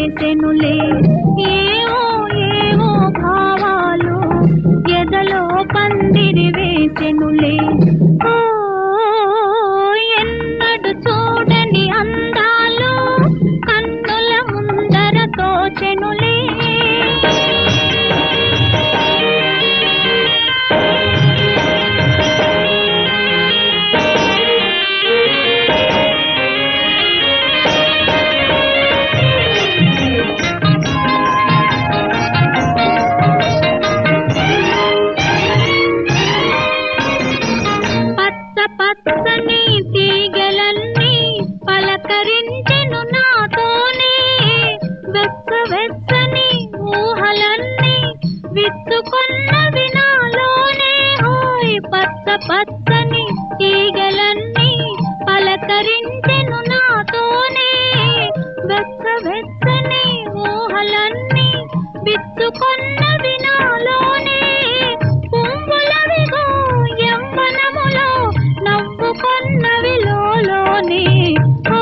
వేసెనులే ఏవో ఏవో భావాలు ఎదలో పందిరి వేసెనులే ఓ ఎన్నడు చూడని అందాలు కన్నుల ముందర తోచెనులే పచ్చ పచ్చని తీగలన్నీ పలకరించెను నాతోనే వెచ్చ వెచ్చని ఊహలన్నీ విత్తుకొన్నవి నాలోనే హోయ్ పచ్చ పచ్చని తీగలన్నీ పలకరించెను నాతోనే వెచ్చ వెచ్చని ఊహలన్నీ విత్తుకొన్నవి నాలోనే పువ్వులవిగో యవ్వనములో నవ్వుకొన్నవి లోలోనే ఓ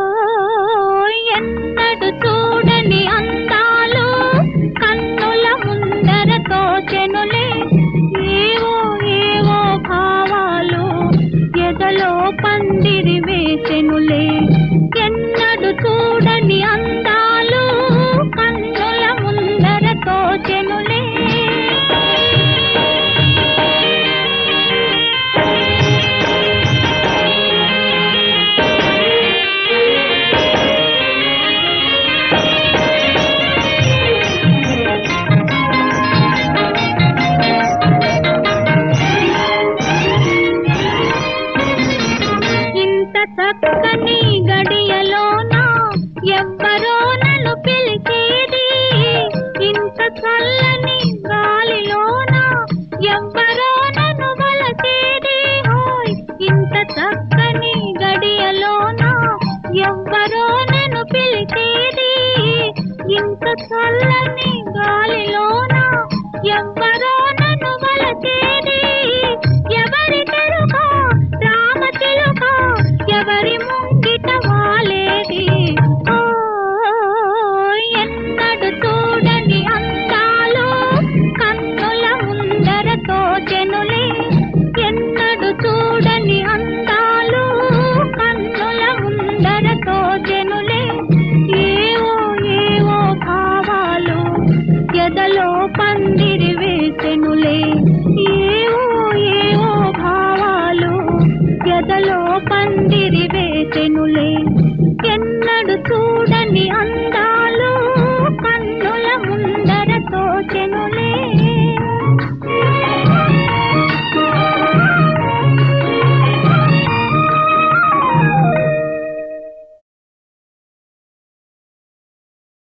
ఎన్నడు చూడని అందాలు కన్నుల ముందర తోచెనులే ఏవో ఏవో భావాలు ఎదలో పందిరి వేసెనులే ఎన్నడు చూడని అందాలు కన్నుల ముందర తోచెనులే ఇంత చక్కని గడియలోన ఎవ్వరో నన్ను పిలిచేది ఇంత చల్లని గాలిలోన ఎవ్వరో నన్ను వలచేది హోయ్ ఇంత చక్కని గడియలోన ఎవ్వరో నన్ను పిలిచేది ఇంత చల్లని గాలిలోన ఎవ్వరో